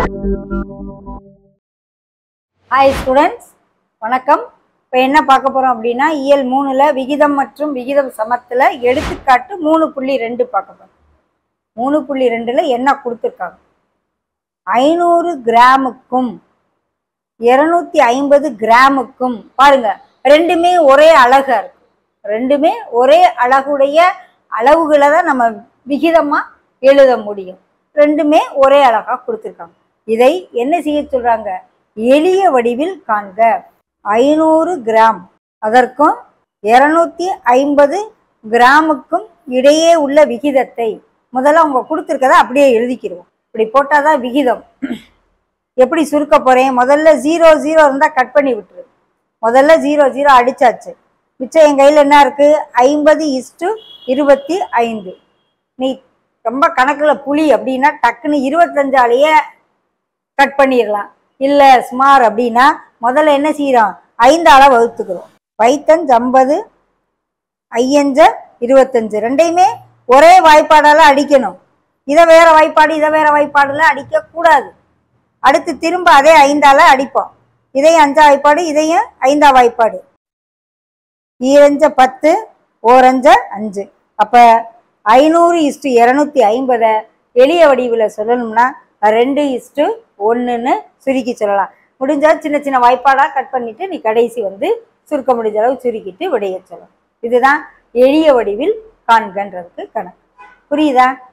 hi students வணக்கம் இப்போ என்ன பார்க்க போகிறோம் அப்படின்னா இயல் மூணில் விகிதம் மற்றும் விகிதம் சமத்தில் எடுத்துக்காட்டு மூணு புள்ளி ரெண்டு பார்க்க போகிறோம் மூணு புள்ளி ரெண்டில் என்ன கொடுத்துருக்காங்க ஐநூறு கிராமுக்கும் இரநூத்தி ஐம்பது கிராமுக்கும் பாருங்க ரெண்டுமே ஒரே அழகா இருக்கு ரெண்டுமே ஒரே அழகுடைய அளவுகளை தான் நம்ம விகிதமாக எழுத முடியும் ரெண்டுமே ஒரே அழகா கொடுத்துருக்காங்க இதை என்ன செய்ய சொல்றாங்க எளிய வடிவில் காண்க ஐநூறு கிராம் அதற்கும் இருநூத்தி ஐம்பது கிராமுக்கும் இடையே உள்ள விகிதத்தை முதல்ல அவங்க கொடுத்துருக்கத அப்படியே எழுதிக்கிடுவோம் இப்படி போட்டாதான் விகிதம் எப்படி சுருக்க போறேன் முதல்ல ஜீரோ ஜீரோ இருந்தால் கட் பண்ணி விட்டுரு முதல்ல ஜீரோ ஜீரோ அடிச்சாச்சு மிச்சம் என் கையில் என்ன இருக்கு ஐம்பது இஸ்டு இருபத்தி ஐந்து நீ ரொம்ப கணக்கில் புலி அப்படின்னா டக்குன்னு இருபத்தஞ்சாலேயே கட் பண்ணிடலாம் இல்லை ஸ்மார் அப்படின்னா முதல்ல என்ன செய்கிறோம் ஐந்தால வகுத்துக்கிறோம் வைத்தஞ்சு ஐம்பது ஐயஞ்ச இருபத்தஞ்சு ரெண்டையுமே ஒரே வாய்ப்பாடால அடிக்கணும் இதை வேற வாய்ப்பாடு இதை வேற வாய்ப்பாடுல அடிக்க கூடாது அடுத்து திரும்ப அதே ஐந்தால அடிப்போம் இதையும் அஞ்சா வாய்ப்பாடு இதையும் ஐந்தா வாய்ப்பாடு ஈரஞ்ச பத்து ஓரஞ்ச அஞ்சு அப்ப ஐநூறு இஸ்டு இரநூத்தி ஐம்பதை எளிய வடிவில் சொல்லணும்னா ரெண்டு இஸ்டு ஒன்றுன்னு சுருக்கி சொல்லலாம் முடிஞ்சா சின்ன சின்ன வாய்ப்பாடாக கட் பண்ணிட்டு நீ கடைசி வந்து சுருக்க முடிஞ்ச அளவு சுருக்கிட்டு விடைய சொல்லலாம் இதுதான் எளிய வடிவில் காண்கன்றதுக்கு கணக்கு புரியுதா